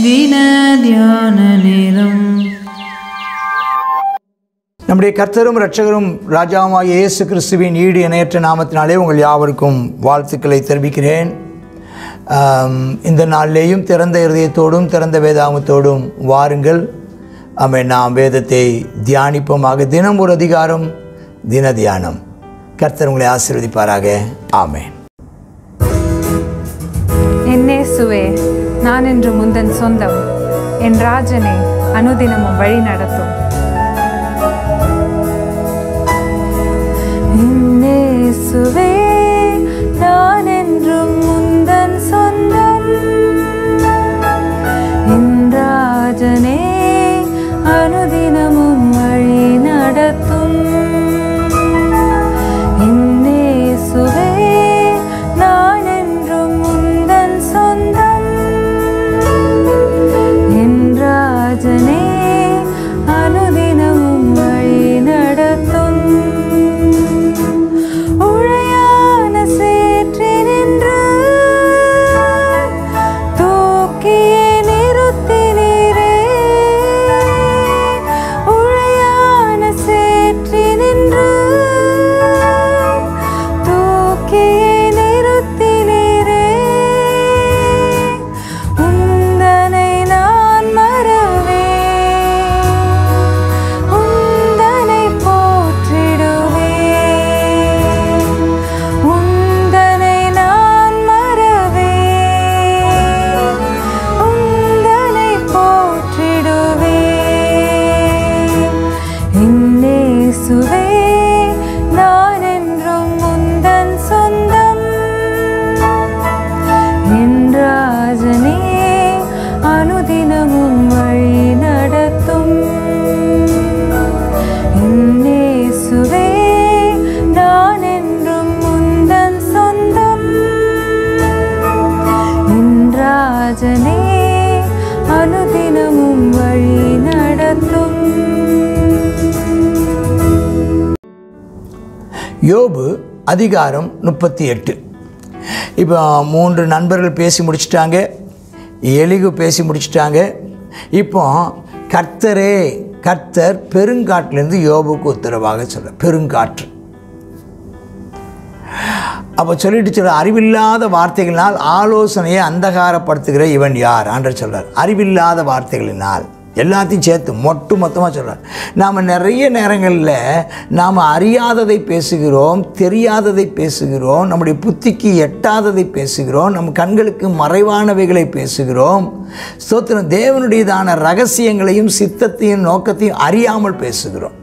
தின தியான நேரம் நம்முடைய கர்த்தரும் இரட்சகரும் ராஜாவுமாகிய இயேசு கிறிஸ்துவின் ஈடு இணையற்ற நாமத்தினாலே உங்கள் யாவருக்கும் வாழ்த்துக்களை தெரிவிக்கிறேன் ஆம், இந்த நாளிலேயும் திறந்த இருதயத்தோடும் திறந்த வேதாமத்தோடும் வாருங்கள் அவை நாம் வேதத்தை தியானிப்போமாக தினம் ஒரு அதிகாரம் தின தியானம் கர்த்தர் உங்களை ஆசீர்வதிப்பாராக ஆமென் എന്നേസുവേ ഞാൻ என்று முந்தன் சொந்தம் என் ராஜனே அனுதினமும் வழி நடத்தும் എന്നേസുവേ நான் என்றும் முந்தன் சொந்தம் என் ராஜனே அனுதினமும் வழி நடத்தும் എന്നേசுவே நான் என்றும் முந்தன் சொந்தம் என் ராஜனே அனுதினமும் வழி நடத்தும் உழையான சேற்றினின்று தூக்கியே நிறுத்தினீரே உழையான சேற்றினின்று தூக்கியே நிறுத்தினீரே உந்தனை நான் மறவே உந்தனை போற்றிடுவே உந்தனை நான் மறவே உந்தனை போற்றிடுவே என்னேசுவே நான் என்றும் முந்தன் சொந்தம் என் ராஜனே அனுதினமும் வழி நடத்தும் என்னேசுவே நான் என்றும் முந்தன் சொந்தம் என் ராஜனே அனுதினமும் வழி நடத்தும் யோபு அதிகாரம் முப்பத்தி எட்டு இப்போ மூன்று நண்பர்கள் பேசி முடிச்சிட்டாங்க எலிகு பேசி முடிச்சிட்டாங்க இப்போ கர்த்தரே கர்த்தர் பெருங்காட்டிலேருந்து யோபுக்கு உத்தரவாக சொல்ற பெருங்காற்று அப்போ சொல்லிட்டு சொல்ற அறிவில்லாத வார்த்தைகளினால் ஆலோசனையை அந்தகாரப்படுத்துகிற இவன் யார் ஆண்டர் சொல்றார் அறிவில்லாத வார்த்தைகளினால் எல்லாத்தையும் சேர்த்து மொட்டு மொத்தமாக சொல்கிறார் நாம் நிறைய நேரங்களில் நாம் அறியாததை பேசுகிறோம் தெரியாததை பேசுகிறோம் நம்முடைய புத்திக்கு எட்டாததை பேசுகிறோம் நம் கண்களுக்கு மறைவானவைகளை பேசுகிறோம் ஸ்தோத்திரம் தேவனுடையதான ரகசியங்களையும் சித்தத்தையும் நோக்கத்தையும் அறியாமல் பேசுகிறோம்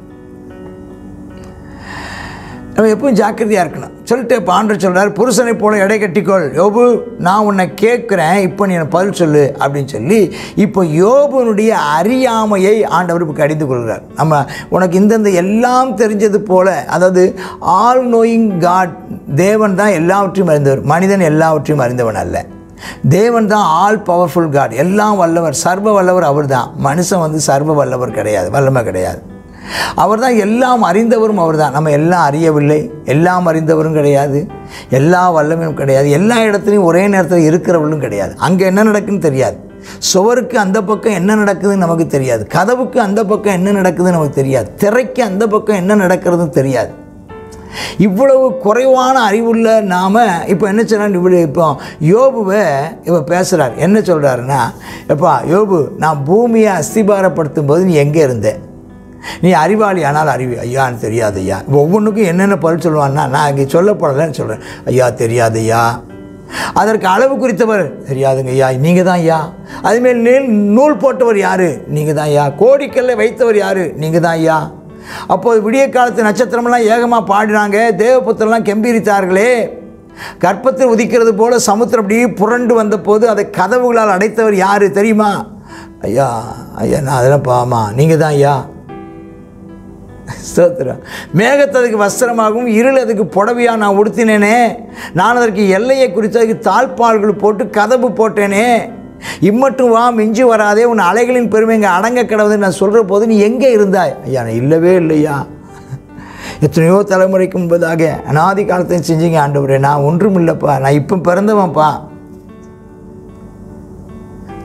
நம்ம எப்பவும் ஜாக்கிரதையாக இருக்கணும் சொல்லிட்டு இப்போ ஆண்டர் சொல்கிறார் புருஷனை போல எடை கட்டிக்கொள் யோபு நான் உன்னை கேட்குறேன் இப்போ நீ எனக்கு பதில் சொல்லு அப்படின்னு சொல்லி இப்போ யோபுனுடைய அறியாமையை ஆண்டவர் இப்போ கடிந்து கொள்கிறார் நம்ம உனக்கு இந்தந்த எல்லாம் தெரிஞ்சது போல அதாவது ஆல் நோயிங் காட் தேவன் தான் எல்லாவற்றையும் அறிந்தவர் மனிதன் எல்லாவற்றையும் அறிந்தவன் அல்ல தேவன் தான் ஆல் பவர்ஃபுல் காட் எல்லாம் வல்லவர் சர்வ வல்லவர் அவர் தான் மனுஷன் வந்து சர்வ வல்லவர் கிடையாது வல்லமை கிடையாது அவர் தான் எல்லாம் அறிந்தவரும் அவர் தான் நம்ம எல்லாம் அறியவில்லை எல்லாம் அறிந்தவரும் கிடையாது எல்லா வல்லமையும் கிடையாது எல்லா இடத்துலையும் ஒரே நேரத்தில் இருக்கிறவர்களும் கிடையாது அங்கே என்ன நடக்குன்னு தெரியாது சுவருக்கு அந்த பக்கம் என்ன நடக்குதுன்னு நமக்கு தெரியாது கதவுக்கு அந்த பக்கம் என்ன நடக்குதுன்னு நமக்கு தெரியாது திரைக்கு அந்த பக்கம் என்ன நடக்கிறதுன்னு தெரியாது இவ்வளவு குறைவான அறிவுள்ள நாம் இப்போ என்ன சொல்கிறான் இப்படி இப்போ யோபுவை இப்போ பேசுகிறார் என்ன சொல்கிறாருன்னா எப்பா யோபு நான் பூமியை அஸ்திபாரப்படுத்தும் போது நீ எங்கே இருந்த நீ அறிவாளி ஆனால் அறிவி ஐயான்னு தெரியாது ஐயா இப்போ ஒவ்வொன்றுக்கும் என்னென்ன பதில் சொல்லுவான்னா நான் இங்கே சொல்லப்படலைன்னு சொல்கிறேன் ஐயா தெரியாது ஐயா அதற்கு அளவு குறித்தவர் தெரியாதுங்க ஐயா நீங்கள் தான் ஐயா அதுமாரி நூல் நூல் போட்டவர் யார் நீங்கள் தான் ஐயா கோடிக்கல்லை வைத்தவர் யார் நீங்கள் தான் ஐயா அப்போது விடிய காலத்து நட்சத்திரமெல்லாம் ஏகமாக பாடினாங்க தேவபுத்திரம்லாம் கெம்பீரித்தார்களே கற்பத்தில் உதிக்கிறது போல சமுத்திரம் அப்படியே புரண்டு வந்தபோது அதை கதவுகளால் அடைத்தவர் யார் தெரியுமா ஐயா ஐயா நான் அதெல்லாம் பாமா நீங்கள் தான் ஐயா ஸ்தோத்திரம் மேகத்தை அதுக்கு வஸ்திரமாகவும் இருள் அதுக்கு புடவையாக நான் உடுத்தினேனே நான் அதற்கு எல்லையை குறித்து அதுக்கு தாழ்பால்கள் போட்டு கதவு போட்டேனே இம்மட்டும் வா மிஞ்சி வராதே உன் அலைகளின் பெருமை இங்கே அடங்க கிடவுதுன்னு நான் சொல்கிற போது நீ எங்கே இருந்தாய் ஐயா நான் இல்லவே இல்லையா எத்தனையோ தலைமுறைக்கு முன்பதாக அனாதி காலத்தையும் செஞ்சீங்க ஆண்டவரே நான் ஒன்றும் இல்லைப்பா நான் இப்போ பிறந்தவன்ப்பா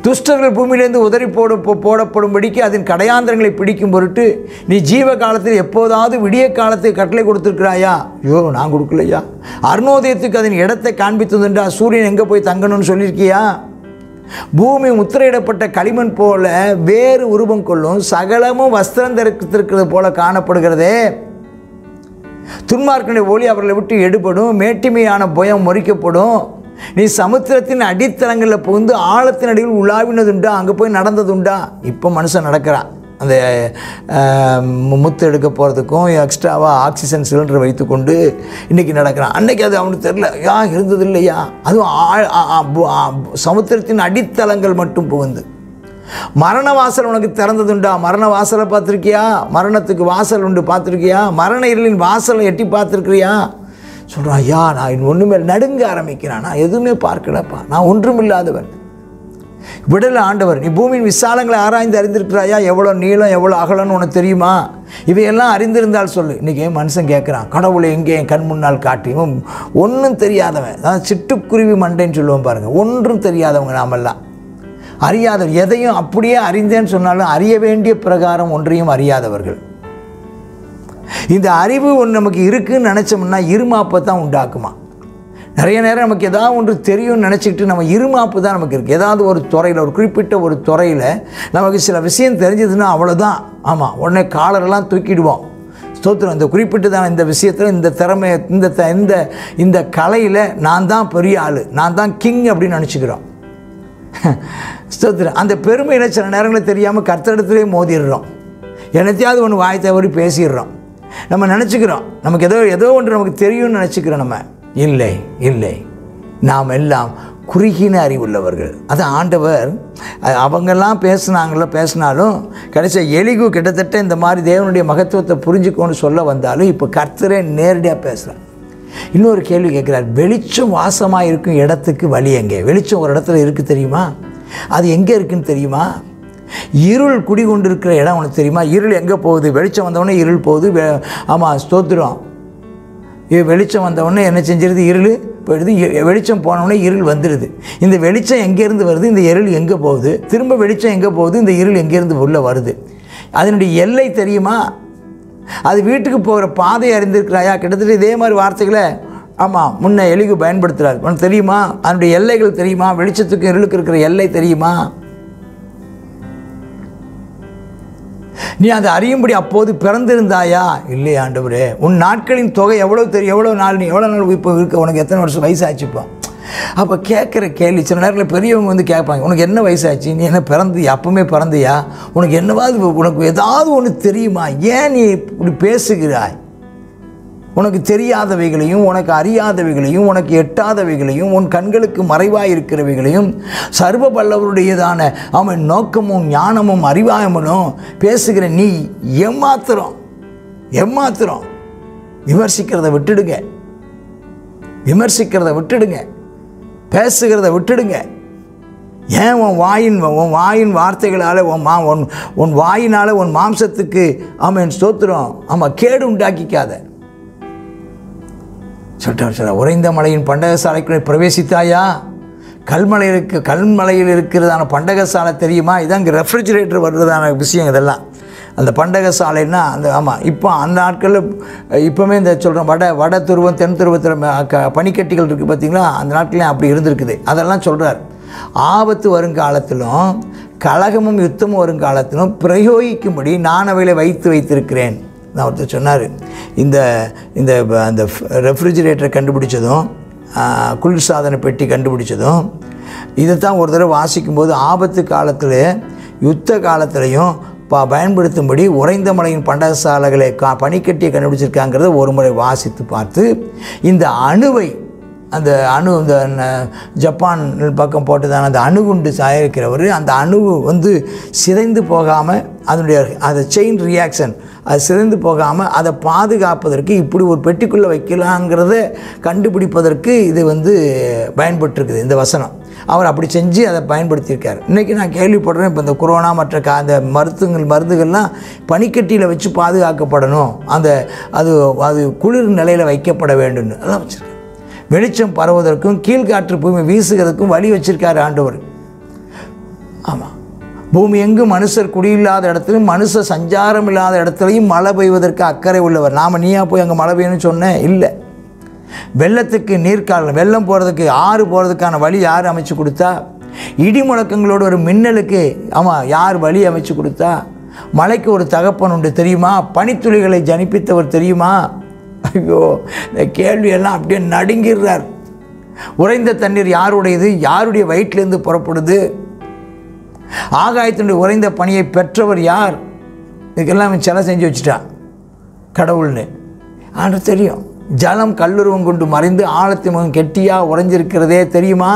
துஷ்டர்கள் பூமியிலேருந்து உதறி போட போ- போடப்படும்படிக்கு அதன் கடையாந்திரங்களை பிடிக்கும் பொருட்டு நீ ஜீவ காலத்தில் எப்போதாவது விடிய காலத்தை கட்டளை கொடுத்துருக்கிறாயா ஐயோ நான் கொடுக்கலையா அருணோதயத்துக்கு அதன் இடத்தை காண்பித்ததுண்டா சூரியன் எங்கே போய் தங்கணும்னு சொல்லியிருக்கியா பூமி முத்திரையிடப்பட்ட களிமண் போல வேறு உருவம் கொள்ளும் சகலமும் வஸ்திரம் தரித்திருக்கிறது போல காணப்படுகிறதே துன்மார்க்கனுடைய ஒளி அவர்களை விட்டு எடுபடும் மேட்டிமையான புயம் முறிக்கப்படும் நீ சமுத்திரத்தின் அடித்தளங்களில் புகுந்து ஆழத்தின் அடியில் உலாவினதுண்டா அங்கே போய் நடந்ததுண்டா இப்போ மனுஷன் நடக்கிறான் அந்த அஹ், மு- முத்து எடுக்க போகிறதுக்கும் எக்ஸ்ட்ராவாக ஆக்சிஜன் சிலிண்டர் வைத்துக்கொண்டு இன்றைக்கி நடக்கிறான் அன்னைக்கு அது அவனுக்கு தெரில யா இருந்தது இல்லையா அதுவும் ஆழ்- ஆ- ஆ- பு- ஆ- சமுத்திரத்தின் அடித்தளங்கள் மட்டும் புகுந்து மரண வாசல் உனக்கு திறந்ததுண்டா மரண வாசலை பார்த்துருக்கியா மரணத்துக்கு வாசல் உண்டு பார்த்துருக்கியா மரண இருளின் வாசலை எட்டி பார்த்துருக்கிறியா சொல்கிறான் ஐயா நான் ஒன்றுமே நடுங்க ஆரம்பிக்கிறேன் நான் எதுவுமே பார்க்கலப்பா நான் ஒன்றுமில்லாதவன் விடல ஆண்டவர் நீ பூமியின் விசாலங்களை ஆராய்ந்து அறிந்திருக்கிறாயா எவ்வளோ நீளம் எவ்வளோ அகலம்னு உனக்கு தெரியுமா இவையெல்லாம் அறிந்திருந்தால் சொல்லு இன்றைக்கி என் மனுஷன் கேட்குறான் கடவுளை எங்கே என் கண் முன்னால் காட்டி இவன் ஒன்றும் தெரியாதவன் அதான் சிட்டுக்குருவி மண்டைன்னு சொல்லுவோம் பாருங்கள் ஒன்றும் தெரியாதவங்க நாமெல்லாம் அறியாதவர் எதையும் அப்படியே அறிந்தேன்னு சொன்னாலும் அறிய வேண்டிய பிரகாரம் ஒன்றையும் அறியாதவர்கள் இந்த அறிவு ஒன்று நமக்கு இருக்குன்னு நினச்சோம்னா இருமாப்பை தான் உண்டாக்குமா நிறைய நேரம் நமக்கு ஏதாவது ஒன்று தெரியும்னு நினச்சிக்கிட்டு நம்ம இருமாப்பு தான் நமக்கு இருக்குது ஏதாவது ஒரு துறையில் ஒரு குறிப்பிட்ட ஒரு துறையில் நமக்கு சில விஷயம் தெரிஞ்சதுன்னா அவ்வளோதான் ஆமாம் உடனே காலரெல்லாம் தூக்கிடுவோம் ஸ்தோத்திரம் இந்த குறிப்பிட்டதான இந்த விஷயத்தில் இந்த திறமை இந்த த- இந்த இந்த கலையில் நான் தான் பெரிய ஆள் நான் தான் கிங் அப்படின்னு நினச்சிக்கிறோம் ஸ்தோத்திரம் அந்த பெருமையில் சில நேரங்களில் தெரியாமல் கர்த்தரிடத்திலே மோதிடுறோம் என்னத்தையாவது ஒன்று வாய் தவறி பேசிடுறோம் நம்ம நினச்சிக்கிறோம் நமக்கு ஏதோ ஏதோ ஒன்று நமக்கு தெரியும்னு நினச்சிக்கிறோம் நம்ம இல்லை இல்லை நாம் எல்லாம் குறுகின அறிவுள்ளவர்கள் அது ஆண்டவர் அ- அவங்கெல்லாம் பேசுனாங்களோ பேசினாலும் கடைசியாக எலிகு கிட்டத்தட்ட இந்த மாதிரி தேவனுடைய மகத்துவத்தை புரிஞ்சுக்கோன்னு சொல்ல வந்தாலும் இப்போ கர்த்தரே நேரடியாக பேசுகிறார் இன்னொரு கேள்வி கேட்குறார் வெளிச்சம் வாசமாக இருக்கும் இடத்துக்கு வழி எங்கே வெளிச்சம் ஒரு இடத்துல இருக்குது தெரியுமா அது எங்கே இருக்குன்னு தெரியுமா இருள் குடிகொண்டிருக்கிற இடம் உனக்கு தெரியுமா இருள் எங்கே போகுது வெளிச்சம் வந்தவொடனே இருள் போகுது வெ- ஆமாம் ஸ்தோத்திரம் இது வெளிச்சம் வந்தவுடனே என்ன செஞ்சிருது இருள் போயிடுது இ- வெளிச்சம் போனவுடனே இருள் வந்துடுது இந்த வெளிச்சம் எங்கேருந்து வருது இந்த இருள் எங்கே போகுது திரும்ப வெளிச்சம் எங்கே போகுது இந்த இருள் எங்கேருந்து உள்ளே வருது அதனுடைய எல்லை தெரியுமா அது வீட்டுக்கு போகிற பாதை அறிந்திருக்கிறாயா கிட்டத்தட்ட இதே மாதிரி வார்த்தைகளை ஆமாம் முன்ன எலிகு பயன்படுத்துகிறார் உனக்கு தெரியுமா அதனுடைய எல்லைகள் தெரியுமா வெளிச்சத்துக்கு இருளுக்கு இருக்கிற எல்லை தெரியுமா நீ அதை அறியும்படி அப்போது பிறந்திருந்தாயா இல்லை ஆண்டவரே உன் நாட்களின் தொகை எவ்வளோ தெரியும் எவ்வளோ நாள் நீ எவ்வளோ நாள் இப்போ இருக்க உனக்கு எத்தனை வருஷம் வயசாச்சுப்பா அப்போ கேட்குற கேள்வி சில நேரத்தில் பெரியவங்க வந்து கேட்பாங்க உனக்கு என்ன வயசாச்சு நீ என்ன பிறந்தியா அப்பவுமே பிறந்தியா உனக்கு என்னவாது உனக்கு ஏதாவது ஒன்று தெரியுமா ஏன் நீ இப்படி பேசுகிறாய் உனக்கு தெரியாதவைகளையும் உனக்கு அறியாதவைகளையும் உனக்கு எட்டாதவைகளையும் உன் கண்களுக்கு மறைவாய் இருக்கிறவைகளையும் சர்வ வல்லவருடையதான அவன் நோக்கமும் ஞானமும் அறிவாயமனும் பேசுகிற நீ எம்மாத்திரம் எம்மாத்திரம் விமர்சிக்கிறத விட்டுடுங்க விமர்சிக்கிறத விட்டுடுங்க பேசுகிறத விட்டுடுங்க ஏன் உன் வாயின் உன் வாயின் வார்த்தைகளால் உன் மா உன் உன் வாயினால் உன் மாம்சத்துக்கு ஆமாம் ஸ்தோத்திரம் ஆமாம் கேடு உண்டாக்கிக்காத சொல்லிட்டார் சார் உறைந்த மலையின் பண்டகசாலைக்குள்ளே பிரவேசித்தாயா கல்மலை இருக்கு கல்மலையில் இருக்கிறதான பண்டகசாலை தெரியுமா இதான் இங்கே ரெஃப்ரிஜிரேட்டர் வர்றதான விஷயம் இதெல்லாம் அந்த பண்டகசாலைன்னா அந்த ஆமாம் இப்போ அந்த நாட்களில் இப்போவுமே இந்த சொல்கிறோம் வட வட துருவம் தென் துருவத்தில் ம- க பனிக்கட்டிகள் இருக்குது பார்த்தீங்களா அந்த நாட்களையும் அப்படி இருந்திருக்குது அதெல்லாம் சொல்கிறார் ஆபத்து வருங்காலத்திலும் கலகமும் யுத்தமும் வருங்காலத்திலும் பிரயோகிக்கும்படி நான் அவைகளை வைத்து வைத்திருக்கிறேன் நான் ஒருத்தர் சொன்னார் இந்த இந்த ப- அந்த ரெஃப்ரிஜிரேட்டரை கண்டுபிடிச்சதும் ஆ, குளிர்சாதன பெட்டி கண்டுபிடிச்சதும் இதை தான் ஒரு தடவை வாசிக்கும்போது ஆபத்து காலத்தில் யுத்த காலத்திலையும் ப பயன்படுத்தும்படி உறைந்த மலையின் பண்டகசாலைகளை கா பனிக்கட்டியை கண்டுபிடிச்சிருக்காங்கிறத ஒரு முறை வாசித்து பார்த்து இந்த அணுவை அந்த அணு இந்த ந- ஜப்பான் பக்கம் போட்டதான அந்த அணுகுண்டு தயாரிக்கிறவர் அந்த அணு வந்து சிதைந்து போகாமல் அதனுடைய அந்த செயின் ரியாக்ஷன் அது சிதைந்து போகாமல் அதை பாதுகாப்பதற்கு இப்படி ஒரு பெட்டிக்குள்ளே வைக்கலாங்கிறத கண்டுபிடிப்பதற்கு இது வந்து பயன்பட்டிருக்குது இந்த வசனம் அவர் அப்படி செஞ்சு அதை பயன்படுத்தியிருக்கார் இன்றைக்கி நான் கேள்விப்படுறேன் இப்போ இந்த கொரோனா மற்ற கா அந்த மருத்துவங்கள் மருந்துகள்லாம் பனிக்கட்டியில் வச்சு பாதுகாக்கப்படணும் அந்த அது அது குளிர் நிலையில் வைக்கப்பட வேண்டும்னு அதெல்லாம் வச்சுருக்கேன் வெளிச்சம் பரவுவதற்கும் கீழ்காற்று பூமி வீசுகிறதுக்கும் வழி வச்சிருக்காரு ஆண்டவர் ஆமாம் பூமி எங்கும் மனுஷர் குடியில்லாத இடத்துலையும் மனுஷ சஞ்சாரம் இல்லாத இடத்துலையும் மழை பெய்வதற்கு அக்கறை உள்ளவர் நாம் நீயா போய் அங்கே மழை பெய்யணும்னு சொன்னேன் இல்லை வெள்ளத்துக்கு நீர்க்காலம் வெள்ளம் போகிறதுக்கு ஆறு போகிறதுக்கான வழி யார் அமைச்சு கொடுத்தா இடி முழக்கங்களோட ஒரு மின்னலுக்கு ஆமாம் யார் வழி அமைச்சு கொடுத்தா மலைக்கு ஒரு தகப்பன் உண்டு தெரியுமா பனித்துளிகளை ஜனிப்பித்தவர் தெரியுமா ஐயோ இந்த கேள்வியெல்லாம் அப்படியே நடுங்கிடுறார் உறைந்த தண்ணீர் யாருடையது யாருடைய வயிற்றிலேருந்து புறப்படுது ஆகாயத்தினுடைய உறைந்த பணியை பெற்றவர் யார் இதுக்கெல்லாம் அவன் சிலை செஞ்சு வச்சுட்டான் கடவுள்னு ஆனால் தெரியும் ஜலம் கல்லுருவம் கொண்டு மறைந்து ஆழத்தின் முகம் கெட்டியாக உறைஞ்சிருக்கிறதே தெரியுமா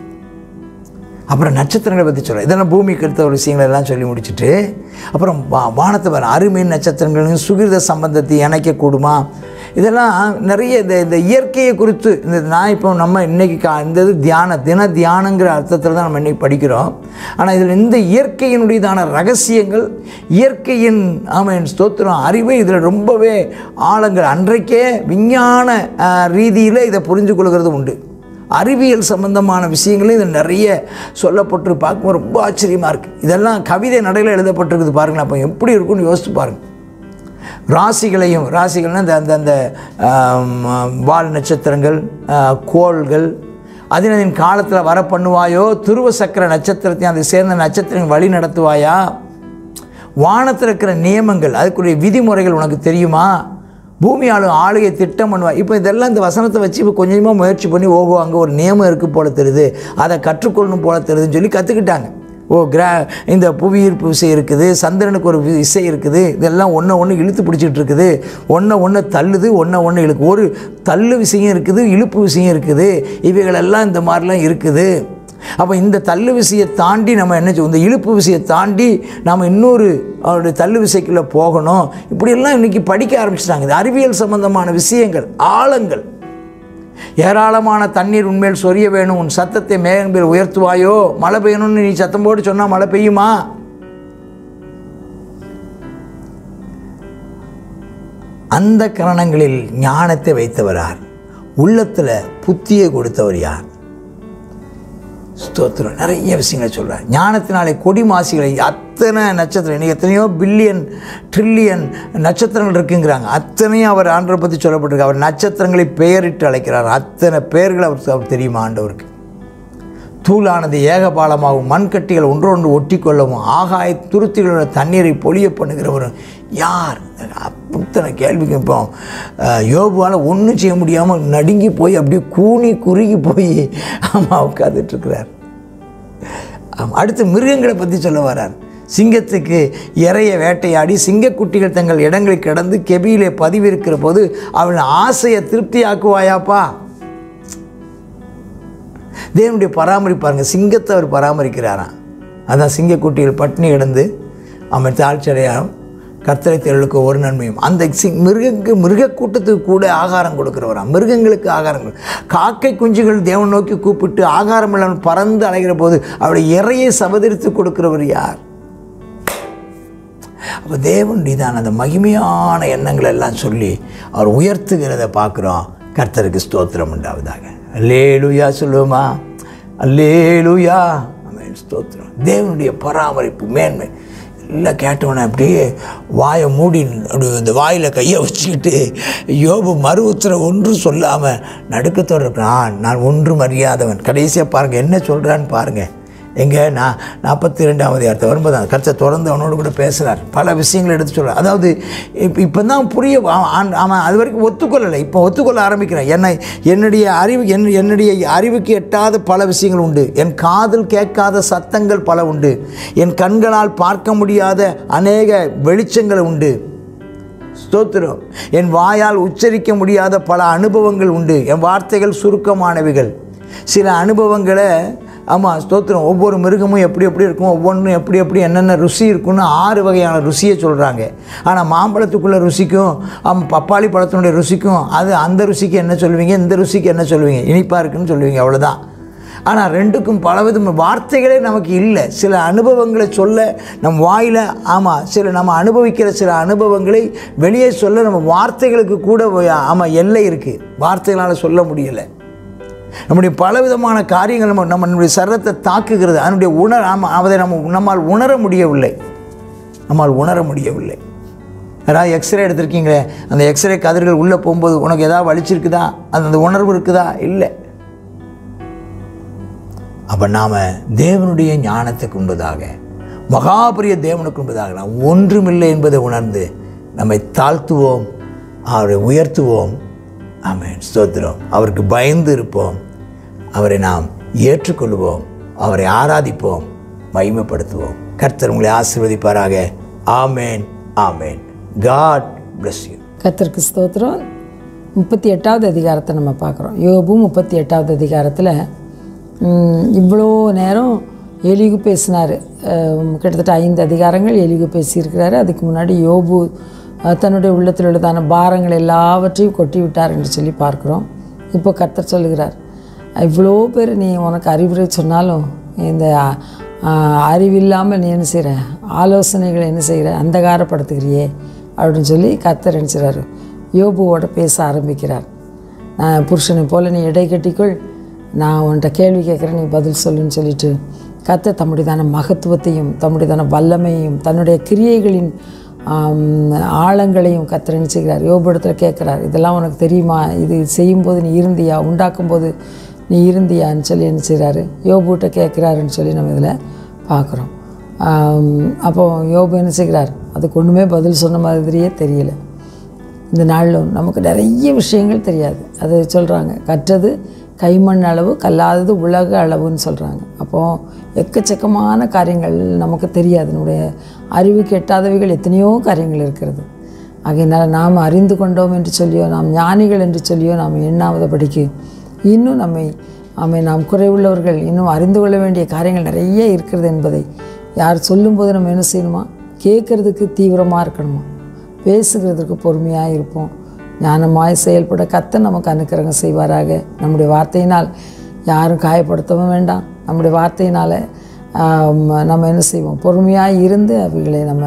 அப்புறம் நட்சத்திரங்களை பற்றி சொல்ல இதெல்லாம் பூமிக்கு எடுத்த ஒரு விஷயங்களை எல்லாம் சொல்லி முடிச்சுட்டு அப்புறம் வா வானத்தை வர அருமையின் நட்சத்திரங்களையும் சுகிர்த சம்பந்தத்தை இணைக்கக்கூடுமா இதெல்லாம் நிறைய இந்த இந்த இயற்கையை குறித்து இந்த நான் இப்போ நம்ம இன்னைக்கு கா இந்த இது தியான தின தியானங்கிற அர்த்தத்தில் தான் நம்ம இன்னைக்கு படிக்கிறோம் ஆனால் இதில் இந்த இயற்கையினுடையதான ரகசியங்கள் இயற்கையின் ஆமாம் ஸ்தோத்திரம் அறிவு இதில் ரொம்பவே ஆழங்கள் அன்றைக்கே விஞ்ஞான ரீதியில் இதை புரிஞ்சு கொள்கிறது உண்டு அறிவியல் சம்பந்தமான விஷயங்களும் இதில் நிறைய சொல்லப்பட்டு பார்க்கும்போது ரொம்ப ஆச்சரியமாக இருக்குது இதெல்லாம் கவிதை நடையில் எழுதப்பட்டிருக்குது பாருங்களேன் அப்போ எப்படி இருக்கும்னு யோசித்து பாருங்கள் ராசிகளையும் ராசிகள்னால் இந்த அந்த அந்த ஆம், வால் நட்சத்திரங்கள் ஆ, கோள்கள் அதினதின் காலத்தில் வர பண்ணுவாயோ துருவ சக்கர நட்சத்திரத்தையும் அதை சேர்ந்த நட்சத்திரங்கள் வழி நடத்துவாயா வானத்தில் இருக்கிற நியமங்கள் அதுக்குரிய விதிமுறைகள் உனக்கு தெரியுமா பூமி ஆளு ஆளுகை திட்டம் பண்ணுவா இப்போ இதெல்லாம் இந்த வசனத்தை வச்சு இப்போ கொஞ்சமாக முயற்சி பண்ணி ஓஹோ அங்கே ஒரு நியமம் இருக்குது போல தெரியுது அதை கற்றுக்கொள்ளணும் போல தெரியுதுன்னு சொல்லி கற்றுக்கிட்டாங்க ஓ கிரா இந்த புவியீர்ப்பு விசை இருக்குது சந்திரனுக்கு ஒரு வி- விசை இருக்குது இதெல்லாம் ஒன்றை ஒன்று இழுத்து பிடிச்சிட்டு இருக்குது ஒன்றை ஒன்று தள்ளுது ஒன்றை ஒன்று இழுக்கு ஒரு தள்ளு விஷயம் இருக்குது இழுப்பு விஷயம் இருக்குது இவைகளெல்லாம் இந்த மாதிரிலாம் இருக்குது அப்போ இந்த தள்ளு விசையை தாண்டி நம்ம என்ன செய்வோம் இந்த இழுப்பு விசையை தாண்டி நாம் இன்னொரு அவருடைய தள்ளு விசைக்குள்ளே போகணும் இப்படியெல்லாம் இன்றைக்கி படிக்க ஆரம்பிச்சிட்டாங்க இது அறிவியல் சம்பந்தமான விஷயங்கள் ஆழங்கள் ஏராளமான தண்ணீர் உண்மையில் சொரிய வேணும் உன் சத்தத்தை மேகன் பேர் உயர்த்துவாயோ மழை பெய்யணும்னு நீ சத்தம் போட்டு சொன்னால் மழை பெய்யுமா அந்த கரணங்களில் ஞானத்தை வைத்தவர் யார் உள்ளத்தில் புத்தியை கொடுத்தவர் யார் ஸ்தோத்திரம் நிறைய விஷயங்களை சொல்கிறார் ஞானத்தினாலே கொடி மாசிகளை அத்தனை நட்சத்திரம் இன்னைக்கு எத்தனையோ பில்லியன் ட்ரில்லியன் நட்சத்திரங்கள் இருக்குங்கிறாங்க அத்தனையும் அவர் ஆண்டவரை பற்றி சொல்லப்பட்டிருக்கு அவர் நட்சத்திரங்களை பெயரிட்டு அழைக்கிறார் அத்தனை பெயர்கள் அவருக்கு அவர் தெரியுமா ஆண்டவருக்கு தூளானது ஏகபாலமாகவும் மண்கட்டிகள் ஒன்றொன்று ஒட்டி கொள்ளவும் ஆகாய துருத்திகளோட தண்ணீரை பொழிய பண்ணுகிறவர் யார் அத்தனை கேள்விக்கு இப்போ அஹ், யோபுவால் ஒன்றும் செய்ய முடியாமல் நடுங்கி போய் அப்படியே கூனி குறுகி போய் ஆமாம் உட்காந்துட்ருக்கிறார் ஆமாம் அடுத்து மிருகங்களை பற்றி சொல்ல வரார் சிங்கத்துக்கு இறைய வேட்டையாடி சிங்கக்குட்டிகள் தங்கள் இடங்களில் கிடந்து கெபியிலே பதிவிருக்கிற போது அவள் ஆசையை திருப்தியாக்குவாயாப்பா தேவனுடைய பராமரிப்பு பாருங்க சிங்கத்தை அவர் பராமரிக்கிறாராம் அதான் சிங்கக்குட்டிகள் பட்டினி கிடந்து அவன் தாழ்ச்சடையாரும் கர்த்தரை தேர்தலுக்கு ஒரு நன்மையும் அந்த சிங் மிருகக்கு மிருக கூட்டத்துக்கு கூட ஆகாரம் கொடுக்கிறவராம் மிருகங்களுக்கு ஆகாரம் கொடு- காக்கை குஞ்சுகள் தேவன் நோக்கி கூப்பிட்டு ஆகாரம் இல்லாமல் பறந்து அலைகிற போது அவருடைய இறையை சபதரித்து கொடுக்கிறவர் யார் அப்போ தேவனுடையதான அந்த மகிமையான எண்ணங்கள் எல்லாம் சொல்லி அவர் உயர்த்துகிறத பார்க்குறோம் கர்த்தருக்கு ஸ்தோத்திரம் உண்டாவதாக அல்லேலுயா சொல்லுவோமா அல்லேலுயா ஆமென் ஸ்தோத்திரம் தேவனுடைய பராமரிப்பு மேன்மை எல்லாம் கேட்டவனே அப்படியே வாயை மூடி அப்படி இந்த வாயில் கையை வச்சுக்கிட்டு யோபு மறு உத்தரவு ஒன்றும் சொல்லாமல் நடுக்கத்தோடு இருக்கிறான் நான் ஒன்றும் அறியாதவன் கடைசியாக பாருங்கள் என்ன சொல்கிறான்னு பாருங்கள் எங்கே நான் நாற்பத்தி ரெண்டாவது இடத்த வரும்போது அந்த கருத்தை தொடர்ந்து அவனோடு கூட பேசுகிறார் பல விஷயங்களை எடுத்து சொல்கிறார் அதாவது இப்போ இப்போ தான் புரிய அவன் ஆண்- அவன் அது வரைக்கும் ஒத்துக்கொள்ளலை இப்போ ஒத்துக்கொள்ள ஆரம்பிக்கிறான் என்னை என்னுடைய அறிவு என் என்னுடைய அறிவுக்கு எட்டாத பல விஷயங்கள் உண்டு என் காதில் கேட்காத சத்தங்கள் பல உண்டு என் கண்களால் பார்க்க முடியாத அநேக வெளிச்சங்கள் உண்டு ஸ்தோத்திரம் என் வாயால் உச்சரிக்க முடியாத பல அனுபவங்கள் உண்டு என் வார்த்தைகள் சுருக்கமானவைகள் சில அனுபவங்களை ஆமாம் ஸ்தோத்திரம் ஒவ்வொரு மிருகமும் எப்படி எப்படி இருக்கும் ஒவ்வொன்றும் எப்படி எப்படி என்னென்ன ருசி இருக்குன்னு ஆறு வகையான ருசியை சொல்கிறாங்க ஆனால் மாம்பழத்துக்குள்ள ருசிக்கும் ஆம், பப்பாளி பழத்தினுடைய ருசிக்கும் அது அந்த ருசிக்கு என்ன சொல்லுவீங்க இந்த ருசிக்கு என்ன சொல்லுவீங்க இனிப்பாக இருக்குன்னு சொல்லுவீங்க அவ்வளோதான் ஆனால் ரெண்டுக்கும் பலவித வார்த்தைகளே நமக்கு இல்லை சில அனுபவங்களை சொல்ல நம் வாயில் ஆமாம் சில நம்ம அனுபவிக்கிற சில அனுபவங்களை வெளியே சொல்ல நம்ம வார்த்தைகளுக்கு கூட ஆமாம் எல்லை இருக்குது வார்த்தைகளால் சொல்ல முடியலை நம்முடைய பலவிதமான காரியங்கள் நம்ம நம்ம நம்முடைய சரீரத்தை தாக்குகிறது அதனுடைய உணர் நம்ம அதை நம்ம நம்மால் உணர முடியவில்லை நம்மால் உணர முடியவில்லை யாராவது எக்ஸ்ரே எடுத்திருக்கீங்களே அந்த எக்ஸ்ரே கதிர்கள் உள்ளே போகும்போது உனக்கு ஏதாவது வலிச்சிருக்குதா அந்த அந்த உணர்வு இருக்குதா இல்லை அப்போ நாம் தேவனுடைய ஞானத்துக்கு உண்பதாக மகாபரிய தேவனுக்கு உண்பதாக நாம் ஒன்றுமில்லை என்பதை உணர்ந்து நம்மை தாழ்த்துவோம் அவரை உயர்த்துவோம் ஆமென் ஸ்தோத்திரம் அவருக்கு பயந்து இருப்போம் அவரை நாம் ஏற்றுக்கொள்வோம் அவரை ஆராதிப்போம் மகிமைப்படுத்துவோம் கர்த்தர் உங்களை ஆசீர்வதிப்பாராக ஆமேன் ஆமேன் காட் bless you கர்த்தருக்கு ஸ்தோத்திரம் முப்பத்தி எட்டாவது அதிகாரத்தை நம்ம பார்க்குறோம் யோபு முப்பத்தி எட்டாவது அதிகாரத்தில் ம், இவ்வளோ நேரம் எலிகு பேசினார் கிட்டத்தட்ட ஐந்து அதிகாரங்கள் எலிகு பேசியிருக்கிறாரு அதுக்கு முன்னாடி யோபு அஹ், தன்னுடைய உள்ளத்தில் உள்ளதான பாரங்கள் எல்லாவற்றையும் கொட்டி விட்டார் என்று சொல்லி பார்க்குறோம் இப்போ கர்த்தர் சொல்லுகிறார் இவ்வளோ பேர் நீ உனக்கு அறிவுரை சொன்னாலும் இந்த அஹ், அறிவில்லாமல் நீ என்ன செய்கிற ஆலோசனைகளை என்ன செய்கிற அந்தகாரப்படுத்துகிறியே அப்படின்னு சொல்லி கர்த்தர் என்ன செய்கிறாரு யோபுவோட பேச ஆரம்பிக்கிறார் நான் புருஷனை போல நீ இடை கட்டிக்கொள் நான் உன்கிட்ட கேள்வி கேட்குறேன் நீ பதில் சொல்லுன்னு சொல்லிட்டு கர்த்தர் தம்முடையதான மகத்துவத்தையும் தம்முடையதான வல்லமையும் தன்னுடைய கிரியைகளின் ஆம், ஆழங்களையும் கர்த்தர் என்ன செய்கிறார் யோபுடத்தில் கேட்குறார் இதெல்லாம் உனக்கு தெரியுமா இது செய்யும்போது நீ இருந்தியா உண்டாக்கும்போது நீ இருந்தியான்னு சொல்லி என்ன செய்கிறாரு யோபுகிட்ட கேட்குறாருன்னு சொல்லி நம்ம இதில் பார்க்குறோம் அப்போ யோபு என்ன செய்கிறார் அதுக்கு ஒன்றுமே பதில் சொன்ன மாதிரியே தெரியல இந்த நாளில் நமக்கு நிறைய விஷயங்கள் தெரியாது அது சொல்கிறாங்க கற்றது கைமண் அளவு கல்லாதது உலக அளவுன்னு சொல்கிறாங்க அப்போது எக்கச்சக்கமான காரியங்கள் நமக்கு தெரியாது நம்முடைய அறிவுக்கு எட்டாதவைகள் எத்தனையோ காரியங்கள் இருக்கிறது ஆகையினால் நாம் அறிந்து கொண்டோம் என்று சொல்லியோ நாம் ஞானிகள் என்று சொல்லியோ நாம் எண்ணாவதபடிக்கு இன்னும் நம்மை ஆமை நாம் குறைவுள்ளவர்கள் இன்னும் அறிந்து கொள்ள வேண்டிய காரியங்கள் நிறைய இருக்கிறது என்பதை யார் சொல்லும்போது நம்ம என்ன செய்யணுமா கேட்குறதுக்கு தீவிரமாக இருக்கணுமா பேசுகிறதுக்கு பொறுமையாக இருப்போம் ஞானமாய் செயல்பட கத்த நமக்கு அனுக்கிரகம் செய்வாராக நம்முடைய வார்த்தையினால் யாரும் காயப்படுத்தவும் வேண்டாம் நம்முடைய வார்த்தையினால் ஆம், நம்ம என்ன செய்வோம் பொறுமையாக இருந்து அவைகளை நம்ம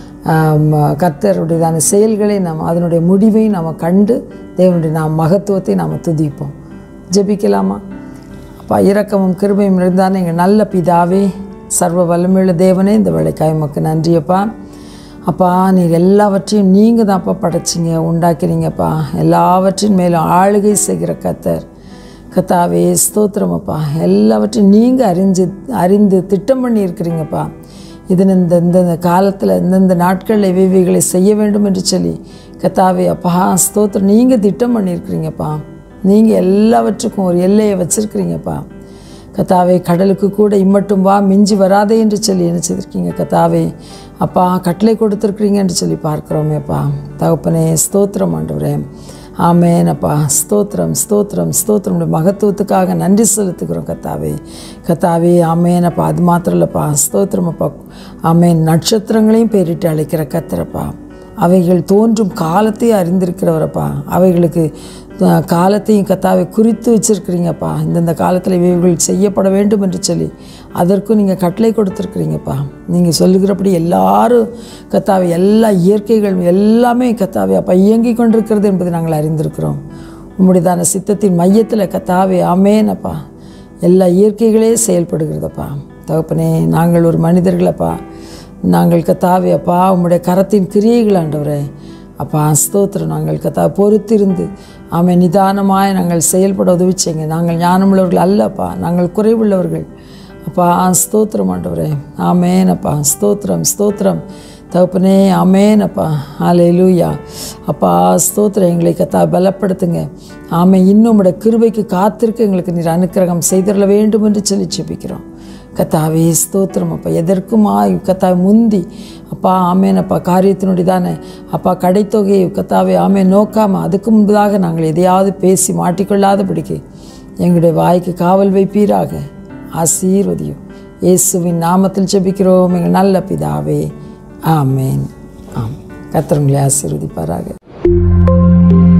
ஆம், கர்த்தருடையதான செயல்களை நம்ம அதனுடைய முடிவை நம்ம கண்டு தேவனுடைய நாம் மகத்துவத்தை நாம் துதிப்போம் ஜெபிக்கலாமா அப்பா இரக்கமும் கிருபையும் இருந்தால் எங்கள் நல்ல பிதாவே சர்வ வல்லமையுள்ள தேவனே இந்த வேலைக்காய் உமக்கு நன்றியப்பா அப்பா நீர் எல்லாவற்றையும் நீங்கள் தான்ப்பா படைச்சிங்க உண்டாக்கிறீங்கப்பா எல்லாவற்றின் மேலும் ஆளுகை செய்கிற கத்தர் கத்தாவே ஸ்தோத்திரமப்பா எல்லாவற்றையும் நீங்கள் அறிஞ்சு அறிந்து திட்டம் பண்ணி இருக்கிறீங்கப்பா இது இந்த இந்த காலத்தில் இந்தந்த நாட்களில் இவைகளை செய்ய வேண்டும் என்று சொல்லி கத்தாவே அப்பா ஸ்தோத்திரம் நீங்கள் திட்டம் பண்ணியிருக்கிறீங்கப்பா நீங்கள் எல்லாவற்றுக்கும் ஒரு எல்லையை வச்சுருக்கிறீங்கப்பா கத்தாவே கடலுக்கு கூட இம்மட்டும் வா மிஞ்சி வராதே என்று சொல்லி என்ன செய்திருக்கீங்க கத்தாவே அப்பா கட்டளை கொடுத்துருக்குறீங்க என்று சொல்லி பார்க்குறோமேப்பா தகப்பனே ஸ்தோத்திரம் ஆண்டவரே ஆமேன் அப்பா ஸ்தோத்திரம் ஸ்தோத்திரம் ஸ்தோத்திரம் உடைய மகத்துவத்துக்காக நன்றி செலுத்துகிறோம் கத்தாவே கத்தாவே ஆமேன் அப்பா அது மாத்திரம் இல்லைப்பா ஸ்தோத்திரம் அப்பா ஆமேன் நட்சத்திரங்களையும் பேரிட்டு அழைக்கிற கத்திரப்பா அவைகள் தோன்றும் காலத்தையும் அறிந்திருக்கிறவரப்பா அவைகளுக்கு அஹ், காலத்தையும் கத்தாவை குறித்து வச்சிருக்கிறீங்கப்பா இந்தந்த காலத்தில் இவைகள் செய்யப்பட வேண்டும் என்று சொல்லி அதற்கும் நீங்கள் கட்டளை கொடுத்துருக்குறீங்கப்பா நீங்கள் சொல்லுகிறபடி எல்லாரும் கத்தாவை எல்லா இயற்கைகள் எல்லாமே கத்தாவை அப்பா இயங்கி கொண்டிருக்கிறது என்பதை நாங்கள் அறிந்திருக்கிறோம் உம்முடையதான சித்தத்தின் மையத்தில் கத்தாவே ஆமேனப்பா எல்லா இயற்கைகளே செயல்படுகிறதப்பா தகப்பனே நாங்கள் ஒரு மனிதர்களப்பா நாங்கள் கத்தாவே அப்பா உம்முடைய கரத்தின் கிரியைகள் ஆண்டவரே அப்பா ஸ்தோத்திரம் நாங்கள் கத்தா பொறுத்திருந்து ஆமை நிதானமாய் நாங்கள் செயல்பட உதவி செய்யுங்க நாங்கள் ஞானமுள்ளவர்கள் அல்லப்பா நாங்கள் குறைவுள்ளவர்கள் அப்பா ஸ்தோத்திரம் ஆண்டவரே ஆமேனப்பா ஸ்தோத்திரம் ஸ்தோத்திரம் தகப்பனே ஆமேனப்பா ஹalleluya அப்பா ஸ்தோத்திரம் எங்களை கத்தா பலப்படுத்துங்க ஆமை இன்னும் உடைய கிருபைக்கு காத்திருக்க எங்களுக்கு நீர் அனுக்கிரகம் செய்திடல வேண்டும் என்று சொல்லி ஜெபிக்கிறோம் கத்தாவே ஸ்தோத்திரம் அப்பா எதற்குமா கத்தா முந்தி அப்பா ஆமேனப்பா காரியத்தினுடையதானே அப்பா கடைத்தொகையை கத்தாவே ஆமே நோக்காம அதுக்கு முன்பதாக நாங்கள் எதையாவது பேசி மாட்டிக்கொள்ளாதபடிக்கு எங்களுடைய வாய்க்கு காவல் வைப்பீராக ஆசீர்வதியும் இயேசுவின் நாமத்தில் ஜெபிக்கிறோம் எங்கள் நல்ல பிதாவே ஆமேன் ஆம் கர்த்தர் உங்களை ஆசீர்வதிப்பாராக